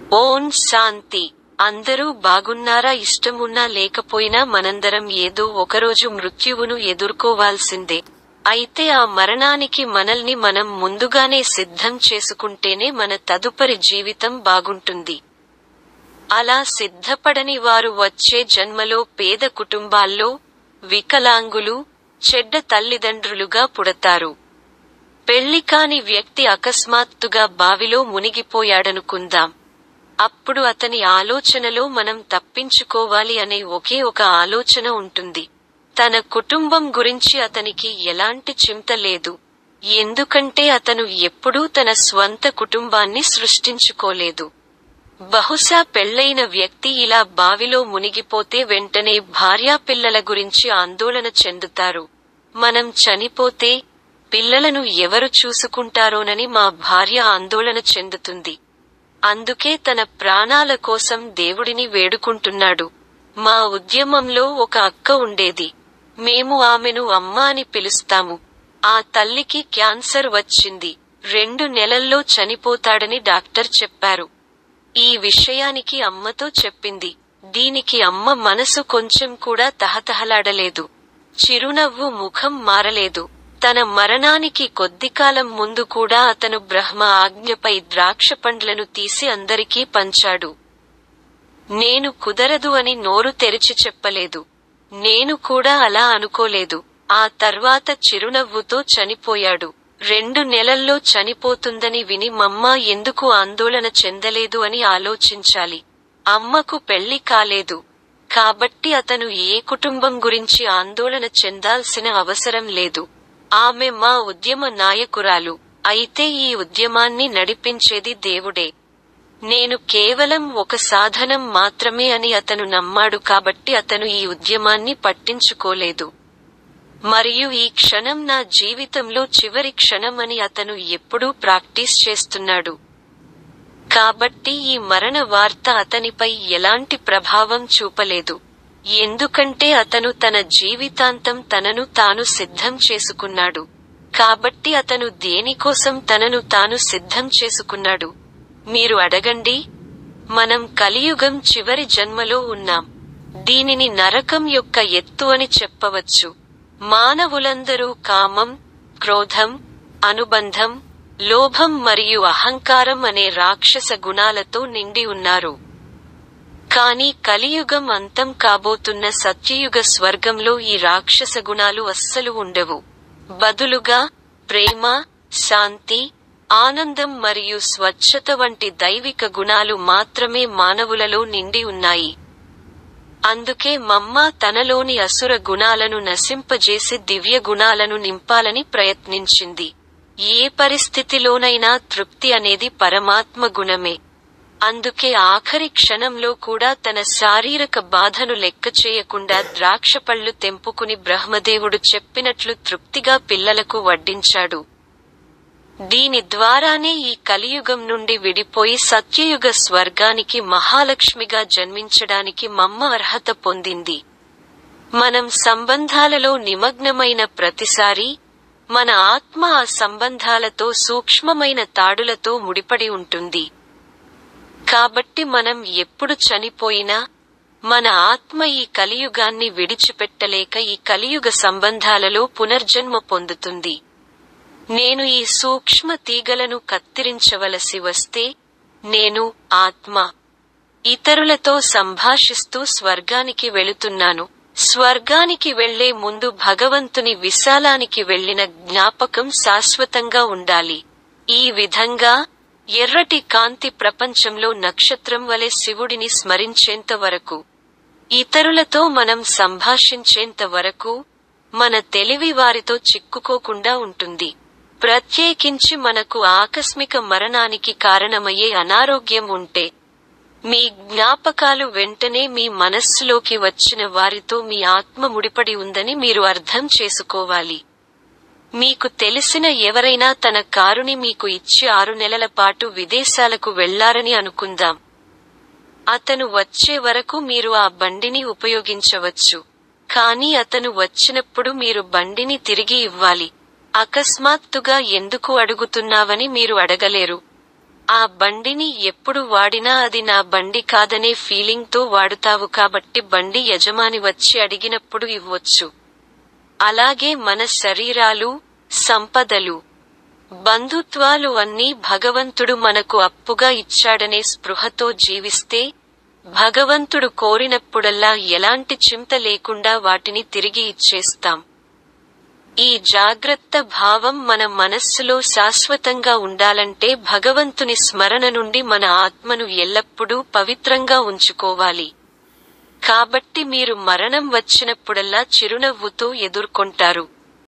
ఓం శాంతి అందరూ బాగున్నారా ఇష్టమున్నా లేకపోయినా మనందరం ఏదో ఒకరోజు మృత్యువును ఎదుర్కోవాల్సిందే అయితే ఆ మరణానికి మనల్ని మనం ముందుగానే సిద్ధం చేసుకుంటేనే మన తదుపరి జీవితం బాగుంటుంది అలా సిద్ధపడని వారు వచ్చే జన్మలో పేద కుటుంబాల్లో వికలాంగులు చెడ్డ తల్లిదండ్రులుగా పుడతారు పెళ్లి కాని వ్యక్తి అకస్మాత్తుగా బావిలో మునిగిపోయాడనుకుందాం అప్పుడు అతని ఆలోచనలో మనం తప్పించుకోవాలి అనే ఒకే ఒక ఆలోచన ఉంటుంది తన కుటుంబం గురించి అతనికి ఎలాంటి చింత లేదు ఎందుకంటే అతను ఎప్పుడూ తన స్వంత కుటుంబాన్ని సృష్టించుకోలేదు బహుశా పెళ్లైన వ్యక్తి ఇలా బావిలో మునిగిపోతే వెంటనే భార్యాపిల్లల గురించి ఆందోళన చెందుతారు మనం చనిపోతే పిల్లలను ఎవరు చూసుకుంటారోనని మా భార్య ఆందోళన చెందుతుంది అందుకే తన ప్రాణాల కోసం దేవుడిని వేడుకుంటున్నాడు మా ఉద్యమంలో ఒక అక్క ఉండేది మేము ఆమెను అమ్మ అని పిలుస్తాము ఆ తల్లికి క్యాన్సర్ వచ్చింది రెండు నెలల్లో చనిపోతాడని డాక్టర్ చెప్పారు ఈ విషయానికి అమ్మతో చెప్పింది దీనికి అమ్మ మనసు కొంచెం కూడా తహతహలాడలేదు చిరునవ్వు ముఖం మారలేదు తన మరణానికి కొద్దికాలం ముందు కూడా అతను బ్రహ్మ ఆజ్ఞపై ద్రాక్ష పండ్లను తీసి అందరికీ పంచాడు నేను కుదరదు అని నోరు తెరిచి చెప్పలేదు నేను కూడా అలా అనుకోలేదు ఆ తర్వాత చిరునవ్వుతో చనిపోయాడు రెండు నెలల్లో చనిపోతుందని విని మమ్మ ఎందుకు ఆందోళన చెందలేదు అని ఆలోచించాలి అమ్మకు పెళ్లి కాలేదు కాబట్టి అతను ఏ కుటుంబం గురించి ఆందోళన చెందాల్సిన అవసరం లేదు ఆమె మా ఉద్యమ నాయకురాలు అయితే ఈ ఉద్యమాన్ని నడిపించేది దేవుడే నేను కేవలం ఒక సాధనం మాత్రమే అని అతను నమ్మాడు కాబట్టి అతను ఈ ఉద్యమాన్ని పట్టించుకోలేదు మరియు ఈ క్షణం నా జీవితంలో చివరి క్షణం అని అతను ఎప్పుడూ ప్రాక్టీస్ చేస్తున్నాడు కాబట్టి ఈ మరణ వార్త అతనిపై ఎలాంటి ప్రభావం చూపలేదు ఎందుకంటే అతను తన జీవితాంతం తనను తాను సిద్ధం చేసుకున్నాడు కాబట్టి అతను దేనికోసం తనను తాను సిద్ధం చేసుకున్నాడు మీరు అడగండి మనం కలియుగం చివరి జన్మలో ఉన్నాం దీనిని నరకం యొక్క ఎత్తు అని చెప్పవచ్చు మానవులందరూ కామం క్రోధం అనుబంధం లోభం మరియు అహంకారం అనే రాక్షస గుణాలతో నిండి ఉన్నారు కానీ కలియుగం అంతం కాబోతున్న సత్యయుగ స్వర్గంలో ఈ రాక్షస గుణాలు అస్సలు ఉండవు బదులుగా ప్రేమ శాంతి ఆనందం మరియు స్వచ్ఛత వంటి దైవిక గుణాలు మాత్రమే మానవులలో నిండి ఉన్నాయి అందుకే మమ్మ తనలోని అసుర గుణాలను నశింపజేసి దివ్య గుణాలను నింపాలని ప్రయత్నించింది ఏ పరిస్థితిలోనైనా తృప్తి అనేది పరమాత్మ గుణమే అందుకే ఆఖరి క్షణంలో కూడా తన శారీరక బాధను లెక్క చేయకుండా ద్రాక్షపళ్ళు తెంపుకుని బ్రహ్మదేవుడు చెప్పినట్లు తృప్తిగా పిల్లలకు వడ్డించాడు దీని ద్వారానే ఈ కలియుగం నుండి విడిపోయి సత్యయుగ స్వర్గానికి మహాలక్ష్మిగా జన్మించడానికి మమ్మ అర్హత పొందింది మనం సంబంధాలలో నిమగ్నమైన ప్రతిసారి మన ఆత్మ ఆ సంబంధాలతో సూక్ష్మమైన తాడులతో ముడిపడి ఉంటుంది కాబట్టి మనం ఎప్పుడు చనిపోయినా మన ఆత్మ ఈ కలియుగాన్ని విడిచిపెట్టలేక ఈ కలియుగ సంబంధాలలో పునర్జన్మ పొందుతుంది నేను ఈ సూక్ష్మ తీగలను కత్తిరించవలసి వస్తే నేను ఆత్మ ఇతరులతో సంభాషిస్తూ స్వర్గానికి వెళుతున్నాను స్వర్గానికి వెళ్లే ముందు భగవంతుని విశాలానికి వెళ్లిన జ్ఞాపకం శాశ్వతంగా ఉండాలి ఈ విధంగా ఎర్రటి కాంతి ప్రపంచంలో నక్షత్రం వలె శివుడిని స్మరించేంత వరకు ఇతరులతో మనం సంభాషించేంత వరకు మన తెలివి వారితో చిక్కుకోకుండా ఉంటుంది ప్రత్యేకించి మనకు ఆకస్మిక మరణానికి కారణమయ్యే అనారోగ్యం ఉంటే మీ జ్ఞాపకాలు వెంటనే మీ మనస్సులోకి వచ్చిన వారితో మీ ఆత్మ ముడిపడి ఉందని మీరు అర్థం చేసుకోవాలి మీకు తెలిసిన ఎవరైనా తన కారుని మీకు ఇచ్చి ఆరు నెలల పాటు విదేశాలకు వెళ్లారని అనుకుందాం అతను వచ్చే వరకు మీరు ఆ బండిని ఉపయోగించవచ్చు కానీ అతను వచ్చినప్పుడు మీరు బండిని తిరిగి ఇవ్వాలి అకస్మాత్తుగా ఎందుకు అడుగుతున్నావని మీరు అడగలేరు ఆ బండిని ఎప్పుడు వాడినా అది నా బండి కాదనే ఫీలింగ్ తో వాడుతావు కాబట్టి బండి యజమాని వచ్చి అడిగినప్పుడు ఇవ్వొచ్చు అలాగే మన శరీరాలు సంపదలు బంధుత్వాలు అన్నీ భగవంతుడు మనకు అప్పుగా ఇచ్చాడనే స్పృహతో జీవిస్తే భగవంతుడు కోరినప్పుడల్లా ఎలాంటి చింత లేకుండా వాటిని తిరిగి ఇచ్చేస్తాం ఈ జాగ్రత్త భావం మన మనస్సులో శాశ్వతంగా ఉండాలంటే భగవంతుని స్మరణ నుండి మన ఆత్మను ఎల్లప్పుడూ పవిత్రంగా ఉంచుకోవాలి కాబట్టి మీరు మరణం వచ్చినప్పుడల్లా చిరునవ్వుతో ఎదుర్కొంటారు